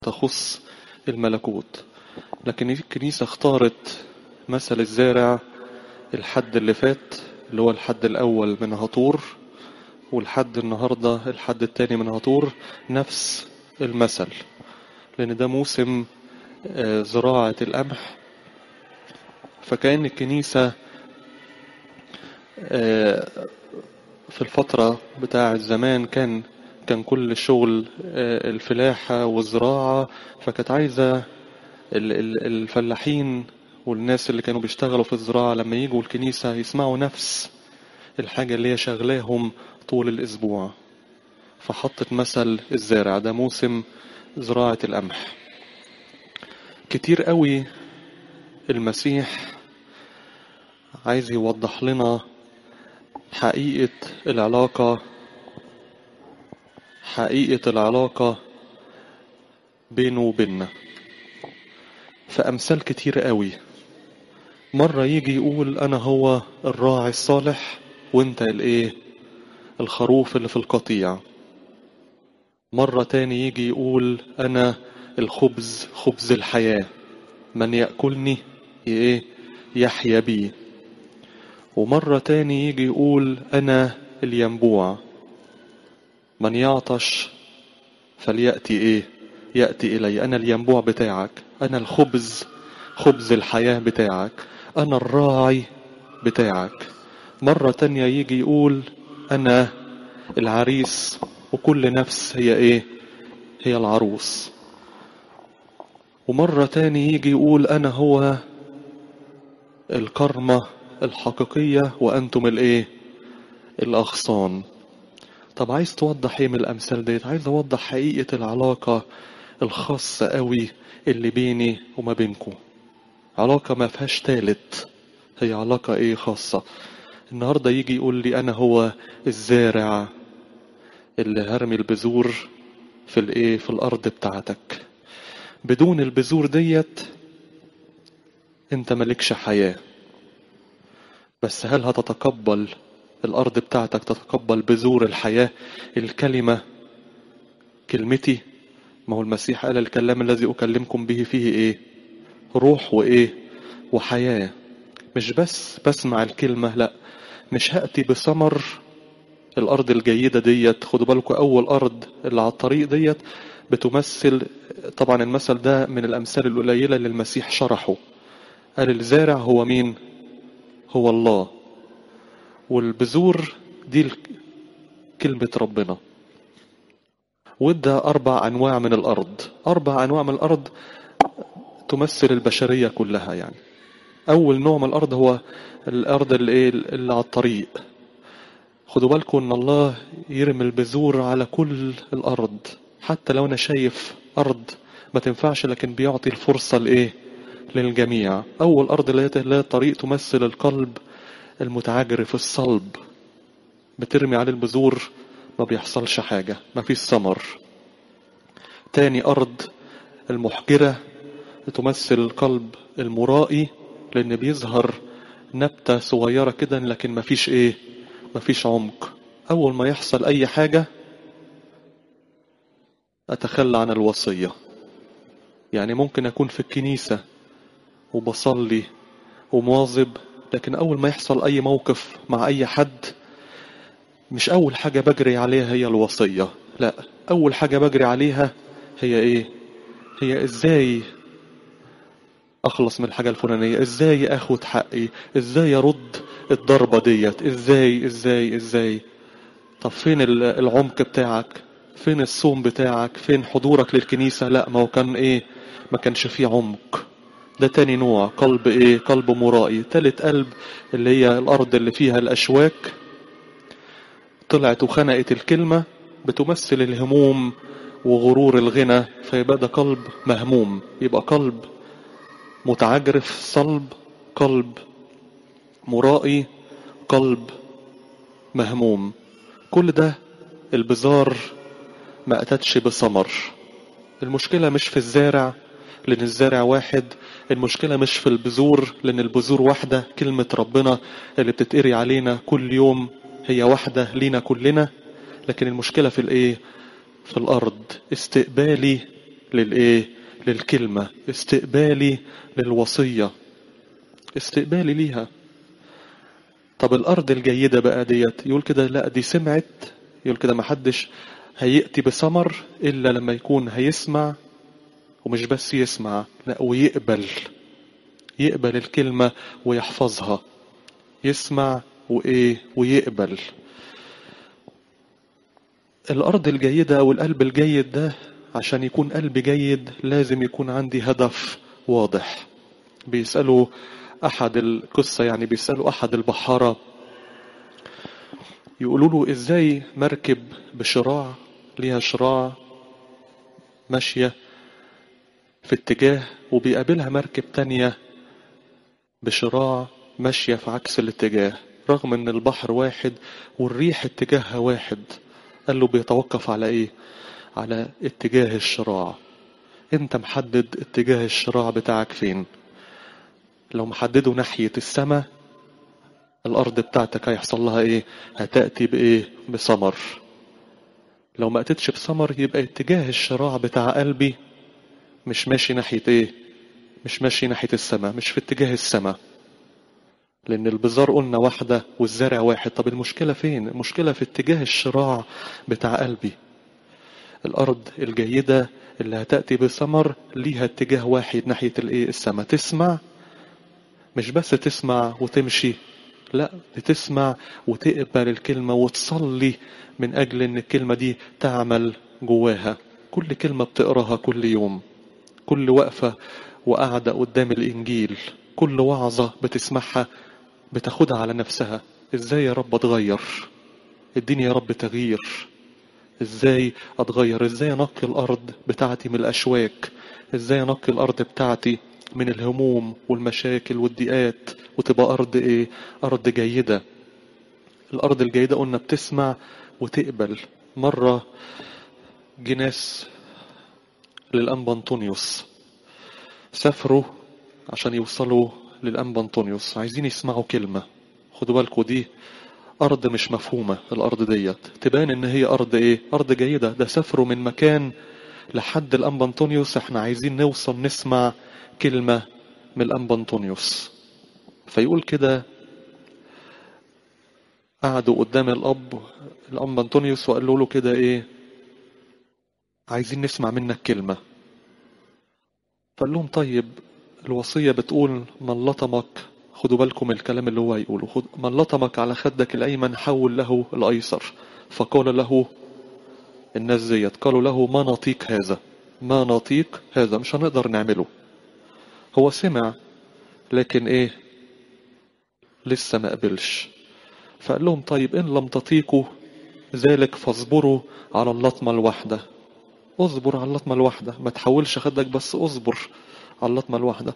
تخص الملكوت لكن الكنيسة اختارت مثل الزارع الحد اللي فات اللي هو الحد الأول من هطور والحد النهاردة الحد التاني من هطور نفس المثل لأن ده موسم آه، زراعة القمح فكأن الكنيسة آه، في الفترة بتاع الزمان كان كان كل الشغل آه، الفلاحة والزراعة فكانت عايزة ال- ال- الفلاحين والناس اللي كانوا بيشتغلوا في الزراعة لما يجوا الكنيسة يسمعوا نفس الحاجة اللي هي شغلاهم طول الأسبوع فحطت مثل الزارع ده موسم زراعة القمح كتير قوي المسيح عايز يوضح لنا حقيقة العلاقة حقيقة العلاقة بينه وبيننا فأمثال كتير قوي مرة يجي يقول أنا هو الراعي الصالح وانت الايه الخروف اللي في القطيع مرة تاني يجي يقول أنا الخبز خبز الحياة من يأكلني ايه يحيا بي ومرة تاني يجي يقول أنا الينبوع من يعطش فليأتي إيه يأتي إلي أنا الينبوع بتاعك أنا الخبز خبز الحياة بتاعك أنا الراعي بتاعك مرة تانية يجي يقول أنا العريس وكل نفس هي إيه هي العروس ومرة تاني يجي يقول أنا هو الكرمة الحقيقية وأنتم الإيه الأغصان طب عايز توضح ايه من الامثال ديت عايز اوضح حقيقة العلاقة الخاصة قوي اللي بيني وما بينكم علاقة ما فيهاش تالت هي علاقة ايه خاصة النهاردة يجي يقول لي انا هو الزارع اللي هرمي البذور في الايه في الارض بتاعتك بدون البذور ديت انت مالكش حياة بس هل هتتقبل الأرض بتاعتك تتقبل بذور الحياة الكلمة كلمتي ما هو المسيح قال الكلام الذي أكلمكم به فيه إيه روح وإيه وحياة مش بس بسمع الكلمة لا مش هأتي بثمر الأرض الجيدة ديت خدوا بالكم أول أرض اللي على الطريق ديت بتمثل طبعا المثل ده من الأمثال القليلة اللي المسيح شرحه قال الزارع هو مين هو الله والبذور دي ال- كلمة ربنا وادى أربع أنواع من الأرض أربع أنواع من الأرض تمثل البشرية كلها يعني أول نوع من الأرض هو الأرض اللي, إيه اللي على الطريق خدوا بالكم إن الله يرمي البذور على كل الأرض حتى لو أنا شايف أرض ما تنفعش لكن بيعطي الفرصة لإيه للجميع أول أرض اللي هي اللي هي الطريق تمثل القلب المتعجرف الصلب بترمي عليه البذور ما بيحصلش حاجة ما فيش ثمر تاني أرض المحجرة تمثل القلب المرائي لأن بيظهر نبتة صغيرة كده لكن ما فيش إيه ما فيش عمق أول ما يحصل أي حاجة أتخلى عن الوصية يعني ممكن أكون في الكنيسة وبصلي ومواظب لكن أول ما يحصل أي موقف مع أي حد مش أول حاجة بجري عليها هي الوصية لا أول حاجة بجري عليها هي إيه هي إزاي أخلص من الحاجة الفلانية إزاي أخد حقي إزاي أرد الضربة ديت إزاي إزاي إزاي طب فين ال- العمق بتاعك فين الصوم بتاعك فين حضورك للكنيسة لا ما هو كان إيه ما كانش فيه عمق ده تاني نوع قلب ايه قلب مرائي تالت قلب اللي هي الارض اللي فيها الاشواك طلعت وخنقت الكلمة بتمثل الهموم وغرور الغنى فيبقى ده قلب مهموم يبقى قلب متعجرف صلب قلب مرائي قلب مهموم كل ده البزار ما أتتش بثمر المشكلة مش في الزارع لأن الزارع واحد المشكلة مش في البذور لأن البذور واحدة كلمة ربنا اللي بتتقري علينا كل يوم هي واحدة لينا كلنا لكن المشكلة في الإيه؟ في الأرض استقبالي للايه للكلمة استقبالي للوصية استقبالي ليها طب الارض الجيدة بقى ديت يقول كده لا دي سمعت يقول كده محدش هيأتي بثمر الا لما يكون هيسمع ومش بس يسمع لا ويقبل يقبل الكلمة ويحفظها يسمع وايه ويقبل الارض الجيدة او القلب الجيد ده عشان يكون قلب جيد لازم يكون عندي هدف واضح بيسألوا احد القصة يعني بيسألوا احد البحارة يقولوا له ازاي مركب بشراع ليها شراع ماشية في اتجاه وبيقابلها مركب تانية بشراع ماشية في عكس الاتجاه رغم ان البحر واحد والريح اتجاهها واحد قال له بيتوقف على ايه على اتجاه الشراع انت محدد اتجاه الشراع بتاعك فين لو محدده ناحية السماء الارض بتاعتك هيحصل لها ايه هتأتي بايه بثمر لو ما اتتش بثمر يبقى اتجاه الشراع بتاع قلبي مش ماشي ناحية ايه مش ماشي ناحية السماء مش في اتجاه السماء لان البذار قلنا واحدة والزرع واحد طب المشكلة فين المشكلة في اتجاه الشراع بتاع قلبي الارض الجيدة اللي هتأتي بثمر ليها اتجاه واحد ناحية الايه السماء تسمع مش بس تسمع وتمشي لا بتسمع وتقبل الكلمة وتصلي من أجل أن الكلمة دي تعمل جواها كل كلمة بتقراها كل يوم كل وقفة وقعدة قدام الإنجيل كل وعظة بتسمعها بتاخدها على نفسها ازاي يا رب اتغير اديني يا رب تغيير ازاي اتغير ازاي انقي الارض بتاعتي من الاشواك ازاي انقي الارض بتاعتي من الهموم والمشاكل والضيقات وتبقى ارض ايه ارض جيدة الارض الجيدة قلنا بتسمع وتقبل مرة جه ناس للأنبا أنطونيوس سافروا عشان يوصلوا للأنبا أنطونيوس عايزين يسمعوا كلمة خدوا بالكوا دي أرض مش مفهومة الأرض ديت تبان إن هي أرض إيه أرض جيدة ده سافروا من مكان لحد الأنبا أنطونيوس إحنا عايزين نوصل نسمع كلمة من الأنبا أنطونيوس فيقول كده قعدوا قدام الأب الأنبا أنطونيوس وقالوا له كده إيه عايزين نسمع منك كلمة فقال لهم طيب الوصية بتقول من لطمك خدوا بالكم الكلام اللي هو هيقوله خد من لطمك على خدك الأيمن حول له الأيسر فقال له الناس زيت قالوا له ما نطيق هذا ما نطيق هذا مش هنقدر نعمله هو سمع لكن ايه لسه ما قبلش فقال لهم طيب ان لم تطيقوا ذلك فاصبروا على اللطمة الواحدة اصبر على اللطمة الواحدة ما تحولش خدك بس اصبر على اللطمة الواحدة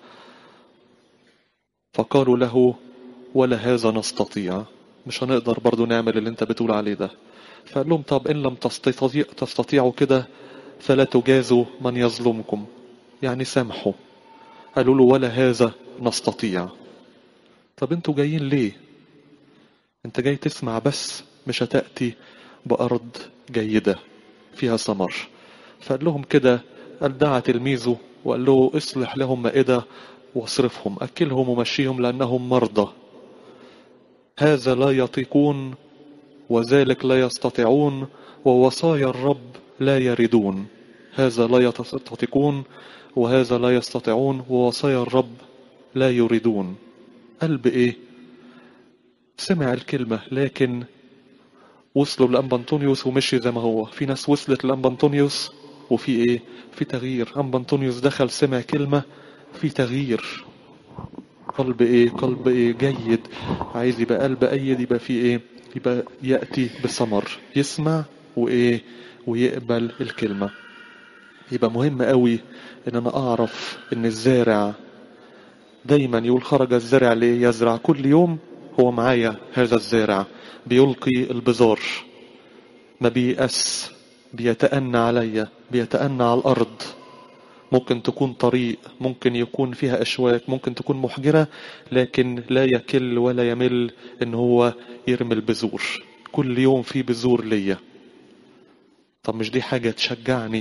فقالوا له ولا هذا نستطيع مش هنقدر برضو نعمل اللي انت بتقول عليه ده فقال لهم طب ان لم تستطيع تستطيعوا كده فلا تجازوا من يظلمكم يعني سامحوا قالوا له ولا هذا نستطيع طب انتوا جايين ليه انت جاي تسمع بس مش هتأتي بأرض جيدة فيها ثمر فقال لهم كده قال دعا تلميذه وقال له اصلح لهم مائدة واصرفهم أكلهم ومشيهم لأنهم مرضى هذا لا يطيقون وذلك لا يستطيعون ووصايا الرب لا يردون هذا لا يستطيقون وهذا لا يستطيعون ووصايا الرب لا يريدون قلب ايه سمع الكلمة لكن وصلوا لأنبا أنطونيوس ومشي زي ما هو في ناس وصلت لأنبا أنطونيوس وفي ايه في تغيير أنبا أنطونيوس دخل سمع كلمة في تغيير قلب ايه قلب ايه جيد عايز يبقى قلب ايد يبقى فيه ايه يبقى يأتي بثمر يسمع وايه ويقبل الكلمة يبقى مهم قوي ان انا اعرف ان الزارع دايما يقول خرج الزارع ليه يزرع كل يوم هو معايا هذا الزارع بيلقي البذار ما بيأس بيتأنى عليا بيتأنى على الأرض ممكن تكون طريق ممكن يكون فيها أشواك ممكن تكون محجرة لكن لا يكل ولا يمل ان هو يرمي البذور كل يوم في بذور ليا طب مش دي حاجة تشجعني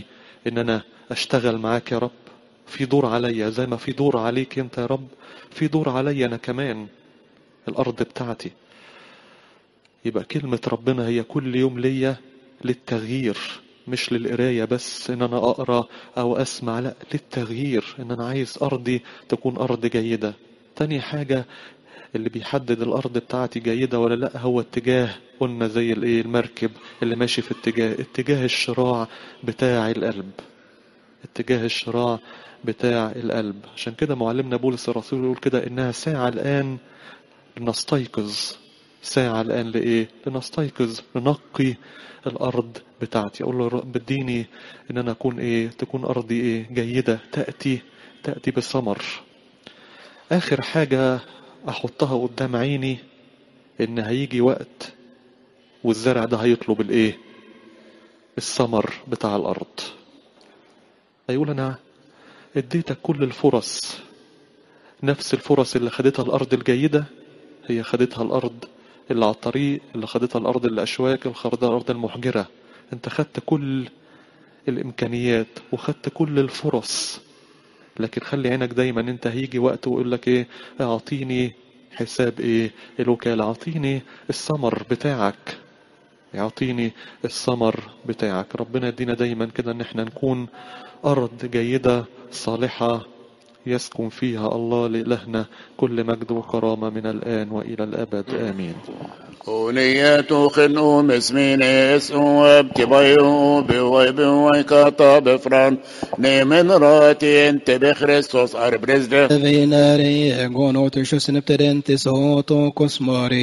ان انا اشتغل معاك يا رب في دور عليا زي ما في دور عليك انت يا رب في دور عليا انا كمان الارض بتاعتي يبقى كلمة ربنا هي كل يوم ليا للتغيير مش للقراية بس ان انا اقرا او اسمع لا للتغيير ان انا عايز ارضي تكون ارض جيدة تاني حاجة اللي بيحدد الارض بتاعتي جيدة ولا لا هو اتجاه قلنا زي الايه المركب اللي ماشي في اتجاه اتجاه الشراع بتاع القلب اتجاه الشراع بتاع القلب عشان كده معلمنا بولس الرسول يقول كده انها ساعة الان لنستيقظ ساعة الآن لإيه؟ لنستيقظ لنقي الأرض بتاعتي أقول له رب اديني إن أنا أكون إيه؟ تكون أرضي إيه؟ جيدة تأتي تأتي بثمر آخر حاجة أحطها قدام عيني إن هيجي وقت والزرع ده هيطلب الإيه؟ الثمر بتاع الأرض هيقول أنا اديتك كل الفرص نفس الفرص اللي خدتها الأرض الجيدة هي خدتها الأرض اللي على الطريق اللي خدتها الأرض الأشواك اللي خدتها الأرض المحجرة أنت خدت كل الإمكانيات وخدت كل الفرص لكن خلي عينك دايما أنت هيجي وقت ويقول لك إيه أعطيني حساب إيه الوكالة أعطيني الثمر بتاعك يعطيني الثمر بتاعك ربنا يدينا دايما كده ان احنا نكون ارض جيدة صالحة يسكن فيها الله لإلهنا كل مجد وكرامة من الآن وإلى الأبد آمين ونية خنو مسمينيس وابتبايو بويب ويكاتا بفران نيمن راتي انت بخريستوس اربرزده Vinare gonotus nipterentis hoto kosmari